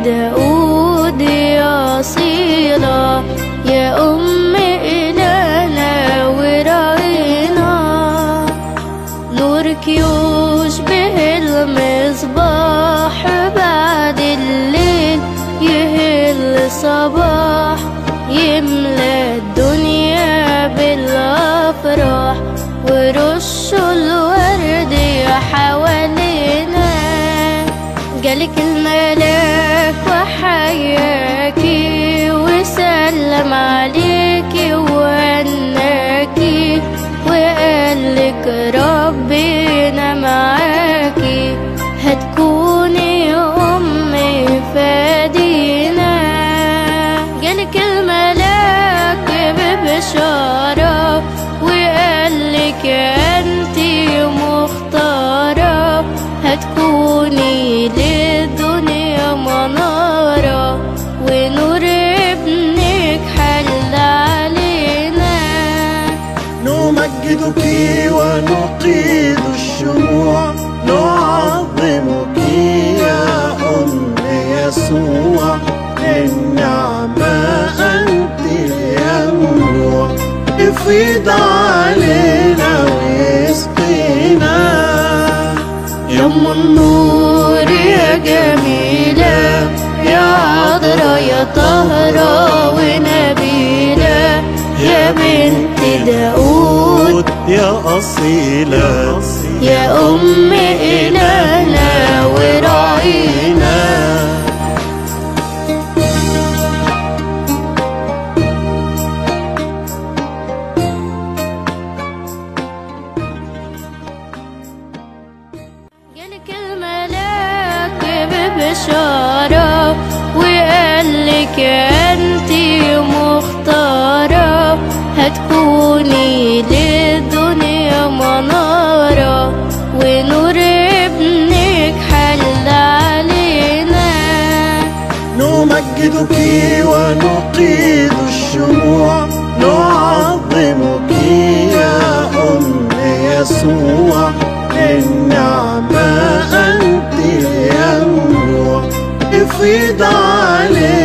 داود يا أصيلة يا أم إلهنا ورعينا نورك يشبه المصباح بعد الليل يهل صباح يملى الدنيا بالأفراح ورش الورد حوالينا جالك الملاك وحياكي وسلم عليكي وهناكي وقالك ربنا معاكي هتكوني أمي فادينا جالك الملاك ببشارة وقالك انتي مختارة هتكوني للدنيا منارة ونور ابنك حل علينا نمجدك ونقيد الشموع نعظمك يا أم يسوع النعمة أنت الينبوع افيض علينا واسقينا يا ام النور يا جميلة يا عذرا يا طهرة ونبيلة يا بنت داود يا أصيلة يا أم إلهنا وراعينا جالك الملاك ببشارة وقالك انتي مختارة هتكوني للدنيا منارة ونور ابنك حل علينا نمجدك ونقيد الشموع نعظمك يا أم يسوع النعمة أنت الينبوع افيض علينا